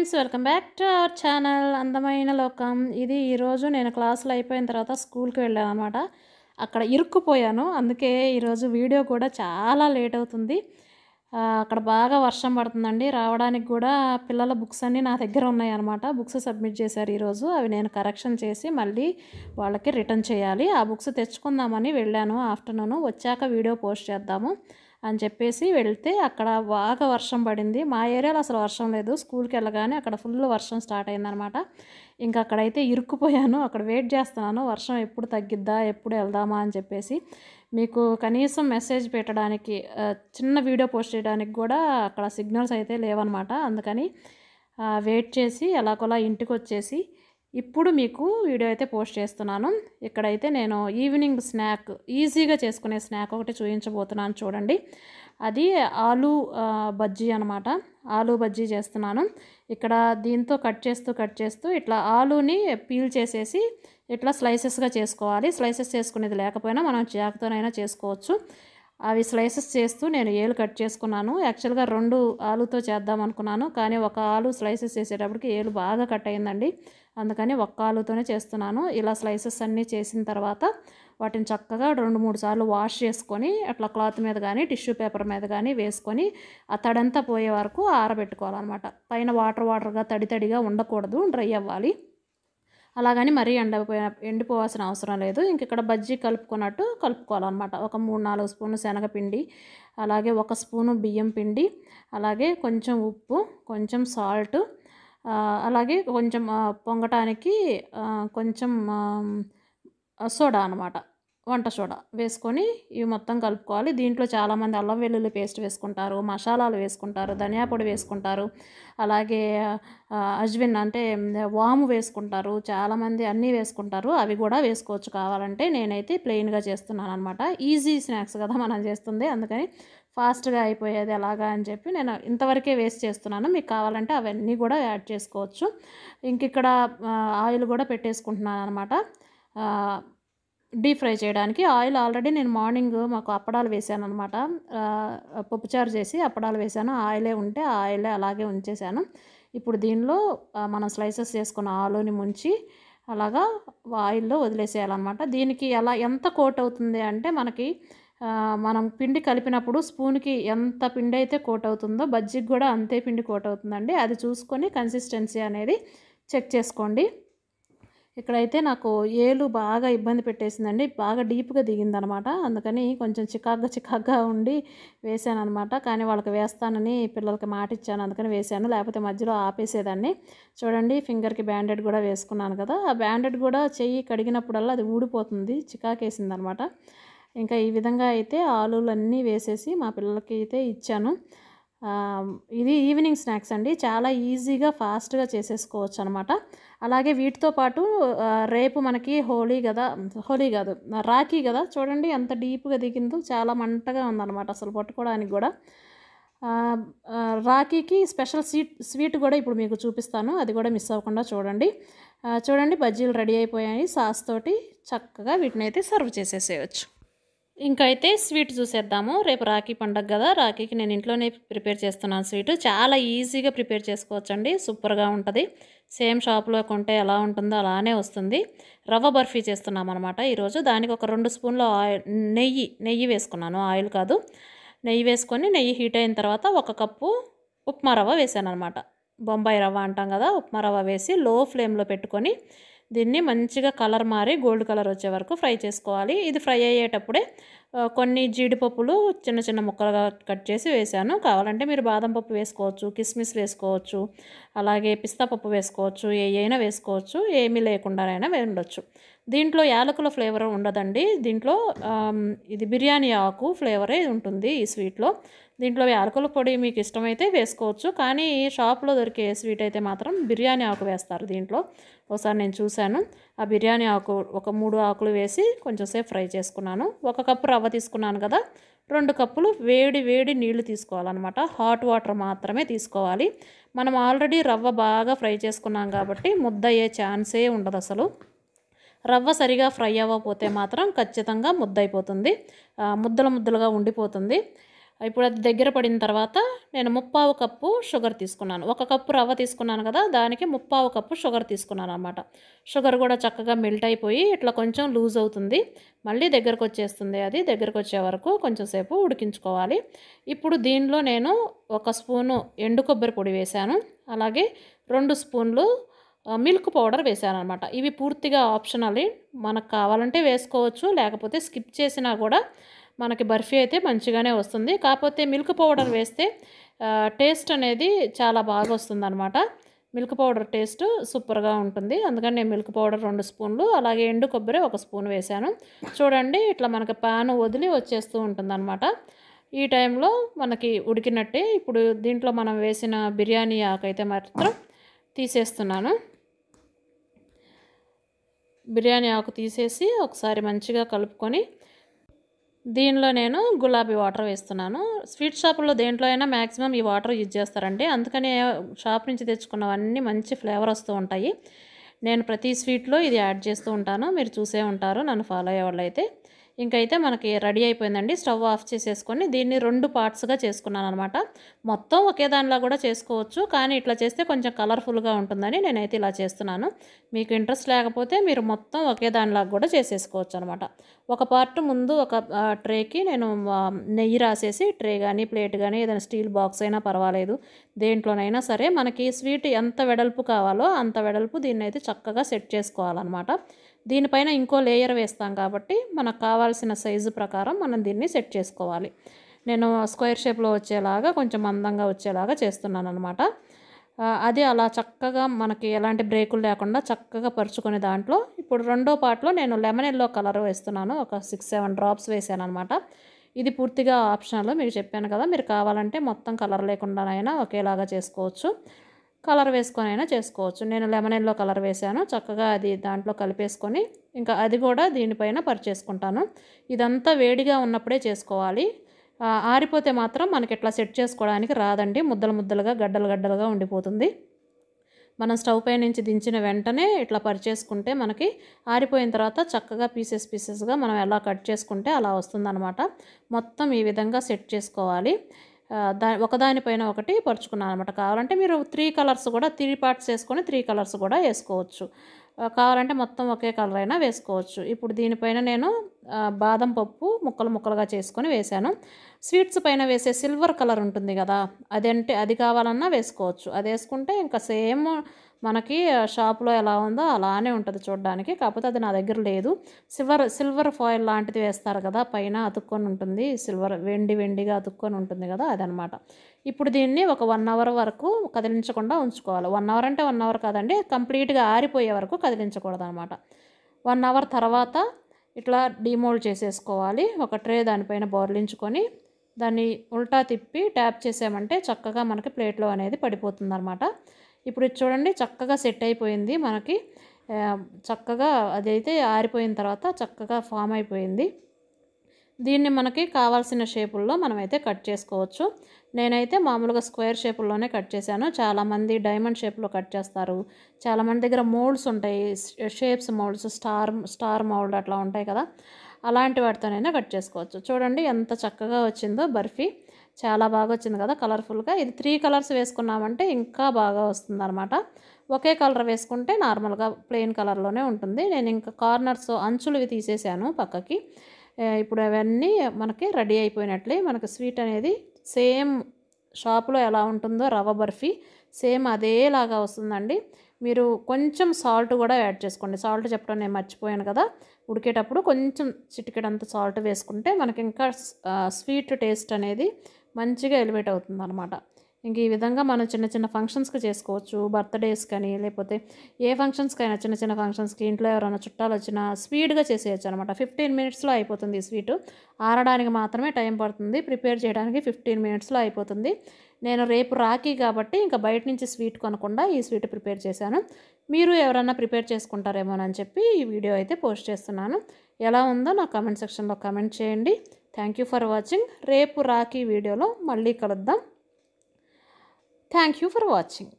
friends welcome back to our channel అందమైన లోకం ఇది ఈరోజు నేను క్లాసులు అయిపోయిన తర్వాత స్కూల్కి వెళ్ళాను అనమాట అక్కడ ఇరుక్కుపోయాను అందుకే ఈరోజు వీడియో కూడా చాలా లేట్ అవుతుంది ఆ, అక్కడ బాగా వర్షం పడుతుందండి రావడానికి కూడా పిల్లల బుక్స్ అన్నీ నా దగ్గర ఉన్నాయి అనమాట బుక్స్ సబ్మిట్ చేశారు ఈరోజు అవి నేను కరెక్షన్ చేసి మళ్ళీ వాళ్ళకి రిటర్న్ చేయాలి ఆ బుక్స్ తెచ్చుకుందామని వెళ్ళాను ఆఫ్టర్నూన్ వచ్చాక వీడియో పోస్ట్ చేద్దాము అని చెప్పేసి వెళ్తే అక్కడ బాగా వర్షం పడింది మా ఏరియాలో అసలు వర్షం లేదు స్కూల్కి వెళ్ళగానే అక్కడ ఫుల్ వర్షం స్టార్ట్ అయిందనమాట ఇంకా అక్కడైతే ఇరుక్కుపోయాను అక్కడ వెయిట్ చేస్తున్నాను వర్షం ఎప్పుడు తగ్గిద్దా ఎప్పుడు వెళ్దామా అని చెప్పేసి మీకు కనీసం మెసేజ్ పెట్టడానికి ఆ, చిన్న వీడియో పోస్ట్ చేయడానికి కూడా అక్కడ సిగ్నల్స్ అయితే లేవన్నమాట అందుకని ఆ, వెయిట్ చేసి ఎలాగోలా ఇంటికి వచ్చేసి ఇప్పుడు మీకు వీడియో అయితే పోస్ట్ చేస్తున్నాను ఇక్కడైతే నేను ఈవినింగ్ స్నాక్ ఈజీగా చేసుకునే స్నాక్ ఒకటి చూపించబోతున్నాను చూడండి అది ఆలు ఆ, బజ్జీ అనమాట ఆలు బజ్జీ చేస్తున్నాను ఇక్కడ దీంతో కట్ చేస్తూ కట్ చేస్తూ ఇట్లా ఆలుని పీల్ చేసేసి ఇట్లా స్లైసెస్గా చేసుకోవాలి స్లైసెస్ చేసుకునేది లేకపోయినా మనం చాకుతోనైనా చేసుకోవచ్చు అవి స్లైసెస్ చేస్తూ నేను ఏలు కట్ చేసుకున్నాను యాక్చువల్గా రెండు ఆలుతో చేద్దాం అనుకున్నాను కానీ ఒక ఆలు స్లైసెస్ చేసేటప్పటికి ఏలు బాగా కట్ అయిందండి అందుకని ఒక్క ఆలుతోనే చేస్తున్నాను ఇలా స్లైసెస్ అన్నీ చేసిన తర్వాత వాటిని చక్కగా రెండు మూడు సార్లు వాష్ చేసుకొని అట్లా క్లాత్ మీద కానీ టిష్యూ పేపర్ మీద కానీ వేసుకొని ఆ తడంతా పోయే వరకు ఆరబెట్టుకోవాలన్నమాట పైన వాటర్ వాటర్గా తడి తడిగా ఉండకూడదు డ్రై అవ్వాలి అలాగని మరీ ఎండపోయిన ఎండిపోవాల్సిన అవసరం లేదు ఇంక ఇక్కడ బజ్జీ కలుపుకున్నట్టు కలుపుకోవాలన్నమాట ఒక మూడు నాలుగు స్పూన్లు శనగపిండి అలాగే ఒక స్పూను బియ్యం పిండి అలాగే కొంచెం ఉప్పు కొంచెం సాల్ట్ అలాగే కొంచెం ఆ, పొంగటానికి ఆ, కొంచెం ఆ, సోడా అనమాట వంట సోడా వేసుకొని ఇవి మొత్తం కలుపుకోవాలి దీంట్లో చాలామంది అల్లం వెల్లుల్లి పేస్ట్ వేసుకుంటారు మసాలాలు వేసుకుంటారు ధనియా పొడి వేసుకుంటారు అలాగే ఆ, అజ్విన్ అంటే వాము వేసుకుంటారు చాలామంది అన్నీ వేసుకుంటారు అవి కూడా వేసుకోవచ్చు కావాలంటే నేనైతే ప్లెయిన్గా చేస్తున్నాను అనమాట ఈజీ స్నాక్స్ కదా మనం చేస్తుంది అందుకని ఫాస్ట్గా అయిపోయేది ఎలాగా అని చెప్పి నేను ఇంతవరకే వేస్ట్ చేస్తున్నాను మీకు కావాలంటే అవన్నీ కూడా యాడ్ చేసుకోవచ్చు ఇంక ఇక్కడ ఆ, ఆయిల్ కూడా పెట్టేసుకుంటున్నాను అనమాట డీప్ ఫ్రై చేయడానికి ఆయిల్ ఆల్రెడీ నేను మార్నింగ్ మాకు అప్పడాలు వేసాను అనమాట పప్పుచారు చేసి అప్పడాలు వేసాను ఆయిలే ఉంటే ఆ ఆయిలే అలాగే ఉంచేసాను ఇప్పుడు దీనిలో ఆ, మనం స్లైసెస్ చేసుకున్న ఆలుని ముంచి అలాగా ఆయిల్లో వదిలేసేయాలన్నమాట దీనికి ఎలా ఎంత కోట్ అవుతుంది అంటే మనకి ఆ, మనం పిండి కలిపినప్పుడు స్పూన్కి ఎంత పిండి అయితే కోట్ అవుతుందో బజ్జీకి కూడా అంతే పిండి కోట్ అవుతుందండి అది చూసుకొని కన్సిస్టెన్సీ అనేది చెక్ చేసుకోండి ఇక్కడైతే నాకు ఏలు బాగా ఇబ్బంది పెట్టేసిందండి బాగా డీప్గా దిగిందనమాట అందుకని కొంచెం చికాగ్గా చికాగ్గా ఉండి వేసాను అనమాట కానీ వాళ్ళకి వేస్తానని పిల్లలకి మాట ఇచ్చాను అందుకని వేసాను లేకపోతే మధ్యలో ఆపేసేదాన్ని చూడండి ఫింగర్కి బ్యాండెడ్ కూడా వేసుకున్నాను కదా ఆ బ్యాండెడ్ కూడా చెయ్యి కడిగినప్పుడల్లా అది ఊడిపోతుంది చికాకేసింది అనమాట ఇంకా ఈ విధంగా అయితే ఆలులన్నీ వేసేసి మా పిల్లలకి అయితే ఇచ్చాను ఆ, ఇది ఈవినింగ్ స్నాక్స్ అండి చాలా ఈజీగా ఫాస్ట్గా చేసేసుకోవచ్చు అనమాట అలాగే వీటితో పాటు ఆ, రేపు మనకి హోలీ కదా హోలీ కాదు రాఖీ కదా చూడండి ఎంత డీప్గా దిగిందో చాలా మంటగా ఉందన్నమాట అసలు పట్టుకోవడానికి కూడా ఆ, ఆ, రాఖీకి స్పెషల్ స్వీట్ స్వీట్ కూడా ఇప్పుడు మీకు చూపిస్తాను అది కూడా మిస్ అవ్వకుండా చూడండి ఆ, చూడండి బజ్జీలు రెడీ అయిపోయాయి సాస్ తోటి చక్కగా వీటిని అయితే సర్వ్ చేసేసేయచ్చు ఇంకా అయితే స్వీట్ చూసేద్దాము రేపు రాఖీ పండగ కదా రాఖీకి నేను ఇంట్లోనే ప్రిపేర్ చేస్తున్నాను స్వీట్ చాలా ఈజీగా ప్రిపేర్ చేసుకోవచ్చండి సూపర్గా ఉంటుంది సేమ్ షాప్లో కొంటే ఎలా ఉంటుందో అలానే వస్తుంది రవ్వ బర్ఫీ చేస్తున్నాం అనమాట ఈరోజు దానికి ఒక రెండు స్పూన్ల ఆయిల్ నెయ్యి నెయ్యి వేసుకున్నాను ఆయిల్ కాదు నెయ్యి వేసుకొని నెయ్యి హీట్ అయిన తర్వాత ఒక కప్పు ఉప్మా రవ్వ వేసాను అనమాట బొంబాయి రవ్వ అంటాం కదా ఉప్మా రవ్వ వేసి లో ఫ్లేమ్లో పెట్టుకొని దీన్ని మంచిగా కలర్ మారి గోల్డ్ కలర్ వచ్చే వరకు ఫ్రై చేసుకోవాలి ఇది ఫ్రై అయ్యేటప్పుడే ఆ, కొన్ని జీడిపప్పులు చిన్న చిన్న ముక్కలుగా కట్ చేసి వేసాను కావాలంటే మీరు బాదం పప్పు వేసుకోవచ్చు కిస్మిస్ వేసుకోవచ్చు అలాగే పిస్తా పప్పు వేసుకోవచ్చు ఏ అయినా వేసుకోవచ్చు ఏమీ లేకుండానైనా ఉండొచ్చు దీంట్లో యాలకుల ఫ్లేవర్ ఉండదండి దీంట్లో ఆమ్, ఇది బిర్యానీ ఆకు ఫ్లేవరే ఉంటుంది ఈ స్వీట్లో దీంట్లో యాలకుల పొడి మీకు ఇష్టమైతే వేసుకోవచ్చు కానీ షాప్లో దొరికే స్వీట్ అయితే మాత్రం బిర్యానీ ఆకు వేస్తారు దీంట్లో ఒకసారి నేను చూశాను ఆ బిర్యానీ ఆకు ఒక మూడు ఆకులు వేసి కొంచెం సేపు ఫ్రై చేసుకున్నాను ఒక కప్పు రవ్వ తీసుకున్నాను కదా రెండు కప్పులు వేడి వేడి నీళ్లు తీసుకోవాలన్నమాట హాట్ వాటర్ మాత్రమే తీసుకోవాలి మనం ఆల్రెడీ రవ్వ బాగా ఫ్రై చేసుకున్నాం కాబట్టి ముద్ద అయ్యే ఛాన్సే ఉండదు అసలు రవ్వ సరిగా ఫ్రై అవ్వకపోతే మాత్రం ఖచ్చితంగా ముద్ద అయిపోతుంది ఆ, ముద్దలు ముద్దలుగా ఉండిపోతుంది ఇప్పుడు అది దగ్గర పడిన తర్వాత నేను ముప్పావు కప్పు షుగర్ తీసుకున్నాను ఒక కప్పు రవ్వ తీసుకున్నాను కదా దానికి ముప్పావు కప్పు షుగర్ తీసుకున్నాను అనమాట షుగర్ కూడా చక్కగా మెల్ట్ అయిపోయి ఇట్లా కొంచెం లూజ్ అవుతుంది మళ్ళీ దగ్గరకు వచ్చేస్తుంది అది దగ్గరకు వచ్చే వరకు కొంచెం సేపు ఉడికించుకోవాలి ఇప్పుడు దీనిలో నేను ఒక స్పూను ఎండు కొబ్బరి పొడి వేశాను అలాగే రెండు స్పూన్లు ఆ, మిల్క్ పౌడర్ వేసాను అనమాట ఇవి పూర్తిగా ఆప్షనల్ మనకు కావాలంటే వేసుకోవచ్చు లేకపోతే స్కిప్ చేసినా కూడా మనకి బర్ఫీ అయితే మంచిగానే వస్తుంది కాకపోతే మిల్క్ పౌడర్ వేస్తే ఆ, టేస్ట్ అనేది చాలా బాగా వస్తుంది అనమాట మిల్క్ పౌడర్ టేస్ట్ సూపర్గా ఉంటుంది అందుకని నేను మిల్క్ పౌడర్ రెండు స్పూన్లు అలాగే ఎండు కొబ్బరి ఒక స్పూన్ వేశాను చూడండి ఇట్లా మనకి పాను వదిలి వచ్చేస్తూ ఉంటుంది ఈ టైంలో మనకి ఉడికినట్టే ఇప్పుడు దీంట్లో మనం వేసిన బిర్యానీ ఆకైతే మాత్రం తీసేస్తున్నాను బిర్యానీ ఆకు తీసేసి ఒకసారి మంచిగా కలుపుకొని దీనిలో నేను గులాబీ వాటర్ వేస్తున్నాను స్వీట్ షాపుల్లో దేంట్లో అయినా మ్యాక్సిమం ఈ వాటర్ యూజ్ చేస్తారండి అందుకని షాప్ నుంచి తెచ్చుకున్నవన్నీ మంచి ఫ్లేవర్ వస్తూ ఉంటాయి నేను ప్రతి స్వీట్లో ఇది యాడ్ చేస్తూ ఉంటాను మీరు చూసే ఉంటారు నన్ను ఫాలో అయ్యే వాళ్ళైతే ఇంకైతే మనకి రెడీ అయిపోయిందండి స్టవ్ ఆఫ్ చేసేసుకొని దీన్ని రెండు పార్ట్స్గా చేసుకున్నాను అనమాట మొత్తం ఒకే దానిలా కూడా చేసుకోవచ్చు కానీ ఇట్లా చేస్తే కొంచెం కలర్ఫుల్గా ఉంటుందని నేనైతే ఇలా చేస్తున్నాను మీకు ఇంట్రెస్ట్ లేకపోతే మీరు మొత్తం ఒకే దానిలాగా కూడా చేసేసుకోవచ్చు అనమాట ఒక పార్ట్ ముందు ఒక ఆ, ట్రేకి నేను ఆ, నెయ్యి రాసేసి ట్రే కానీ ప్లేట్ కానీ ఏదైనా స్టీల్ బాక్స్ అయినా పర్వాలేదు దేంట్లోనైనా సరే మనకి స్వీట్ ఎంత వెడల్పు కావాలో అంత వెడల్పు దీన్ని అయితే చక్కగా సెట్ చేసుకోవాలన్నమాట దీనిపైన ఇంకో లేయర్ వేస్తాం కాబట్టి మనకు కావాల్సిన సైజు ప్రకారం మనం దీన్ని సెట్ చేసుకోవాలి నేను స్క్వేర్ షేప్లో వచ్చేలాగా కొంచెం మందంగా వచ్చేలాగా చేస్తున్నాను అనమాట అది అలా చక్కగా మనకి ఎలాంటి బ్రేకులు లేకుండా చక్కగా పరుచుకునే దాంట్లో ఇప్పుడు రెండో పార్ట్లో నేను లెమన్ ఎల్లో కలర్ వేస్తున్నాను ఒక సిక్స్ సెవెన్ డ్రాప్స్ వేసాను అనమాట ఇది పూర్తిగా ఆప్షనల్ మీకు చెప్పాను కదా మీరు కావాలంటే మొత్తం కలర్ లేకుండానైనా ఒకేలాగా చేసుకోవచ్చు కలర్ వేసుకొని అయినా చేసుకోవచ్చు నేను లెమన్ ఎల్లో కలర్ వేసాను చక్కగా అది దాంట్లో కలిపేసుకొని ఇంకా అది కూడా దీనిపైన పరిచేసుకుంటాను ఇదంతా వేడిగా ఉన్నప్పుడే చేసుకోవాలి ఆ, ఆరిపోతే మాత్రం మనకి ఇట్లా సెట్ చేసుకోవడానికి రాదండి ముద్దలు ముద్దలుగా గడ్డలు గడ్డలుగా ఉండిపోతుంది మనం స్టవ్ పై నుంచి దించిన వెంటనే ఇట్లా పరిచేసుకుంటే మనకి ఆరిపోయిన తర్వాత చక్కగా పీసెస్ పీసెస్గా మనం ఎలా కట్ చేసుకుంటే అలా వస్తుందన్నమాట మొత్తం ఈ విధంగా సెట్ చేసుకోవాలి ఆ, దా ఒకదానిపైన ఒకటి పరుచుకున్నాను అనమాట కావాలంటే మీరు త్రీ కలర్స్ కూడా త్రీ పార్ట్స్ వేసుకొని త్రీ కలర్స్ కూడా వేసుకోవచ్చు ఆ, కావాలంటే మొత్తం ఒకే కలర్ అయినా వేసుకోవచ్చు ఇప్పుడు దీనిపైన నేను ఆ, బాదం పప్పు ముక్కలు ముక్కలుగా చేసుకొని వేశాను స్వీట్స్ పైన వేసే సిల్వర్ కలర్ ఉంటుంది కదా అదంటే అది కావాలన్నా వేసుకోవచ్చు అది వేసుకుంటే ఇంకా సేమ్ మనకి షాప్లో ఎలా ఉందో అలానే ఉంటుంది చూడడానికి కాకపోతే అది నా దగ్గర లేదు సిల్వర్ సిల్వర్ ఫాయిల్ లాంటిది వేస్తారు కదా పైన అతుక్కొని ఉంటుంది సిల్వర్ వెండి వెండిగా అతుక్కొని ఉంటుంది కదా అదనమాట ఇప్పుడు దీన్ని ఒక వన్ అవర్ వరకు కదిలించకుండా ఉంచుకోవాలి వన్ అవర్ అంటే వన్ అవర్ కాదండి కంప్లీట్గా ఆరిపోయే వరకు కదిలించకూడదు అనమాట వన్ అవర్ తర్వాత ఇట్లా డీమోల్డ్ చేసేసుకోవాలి ఒక ట్రే దానిపైన బోర్లించుకొని దాన్ని ఉల్టా తిప్పి ట్యాప్ చేసామంటే చక్కగా మనకి ప్లేట్లో అనేది పడిపోతుంది అనమాట ఇప్పుడు ఇది చూడండి చక్కగా సెట్ అయిపోయింది మనకి ఆ, చక్కగా అదైతే ఆరిపోయిన తర్వాత చక్కగా ఫామ్ అయిపోయింది దీన్ని మనకి కావాల్సిన షేపుల్లో మనమైతే కట్ చేసుకోవచ్చు నేనైతే మామూలుగా స్క్వేర్ షేపుల్లోనే కట్ చేశాను చాలామంది డైమండ్ షేప్లో కట్ చేస్తారు చాలామంది దగ్గర మోల్డ్స్ ఉంటాయి shapes moulds star star mould అట్లా ఉంటాయి కదా అలాంటి వాటితోనైనా కట్ చేసుకోవచ్చు చూడండి ఎంత చక్కగా వచ్చిందో బర్ఫీ చాలా బాగా వచ్చింది కదా కలర్ఫుల్గా ఇది త్రీ కలర్స్ వేసుకున్నామంటే ఇంకా బాగా వస్తుంది అనమాట ఒకే కలర్ వేసుకుంటే నార్మల్గా ప్లెయిన్ కలర్లోనే ఉంటుంది నేను ఇంకా కార్నర్స్ అంచులు ఇవి తీసేసాను పక్కకి ఏ, ఇప్పుడు అవన్నీ మనకి రెడీ అయిపోయినట్లే మనకి స్వీట్ అనేది సేమ్ షాప్లో ఎలా ఉంటుందో రవ్వ బర్ఫీ సేమ్ అదేలాగా వస్తుందండి మీరు కొంచెం సాల్ట్ కూడా యాడ్ చేసుకోండి సాల్ట్ చెప్పడం నేను మర్చిపోయాను కదా ఉడికేటప్పుడు కొంచెం చిటికెడంత సాల్ట్ వేసుకుంటే మనకి ఇంకా స్వీట్ టేస్ట్ అనేది మంచిగా ఎలివేట్ అవుతుంది అనమాట ఇంక ఈ విధంగా మనం చిన్న చిన్న ఫంక్షన్స్కి చేసుకోవచ్చు బర్త్డేస్ కానీ లేకపోతే ఏ ఫంక్షన్స్కి అయినా చిన్న చిన్న ఫంక్షన్స్కి ఇంట్లో ఎవరైనా చుట్టాలు వచ్చినా స్పీడ్గా చేసేయచ్చు అనమాట ఫిఫ్టీన్ మినిట్స్లో అయిపోతుంది ఈ స్వీట్ ఆరడానికి మాత్రమే టైం పడుతుంది ప్రిపేర్ చేయడానికి ఫిఫ్టీన్ మినిట్స్లో అయిపోతుంది నేను రేపు రాఖీ కాబట్టి ఇంకా బయట నుంచి స్వీట్ కొనకుండా ఈ స్వీట్ ప్రిపేర్ చేశాను మీరు ఎవరన్నా ప్రిపేర్ చేసుకుంటారేమోనని చెప్పి ఈ వీడియో అయితే పోస్ట్ చేస్తున్నాను ఎలా ఉందో నా కామెంట్ సెక్షన్లో కామెంట్ చేయండి థ్యాంక్ యూ ఫర్ వాచింగ్ రేపు రాఖీ వీడియోలో మళ్ళీ కలుద్దాం థ్యాంక్ యూ ఫర్ వాచింగ్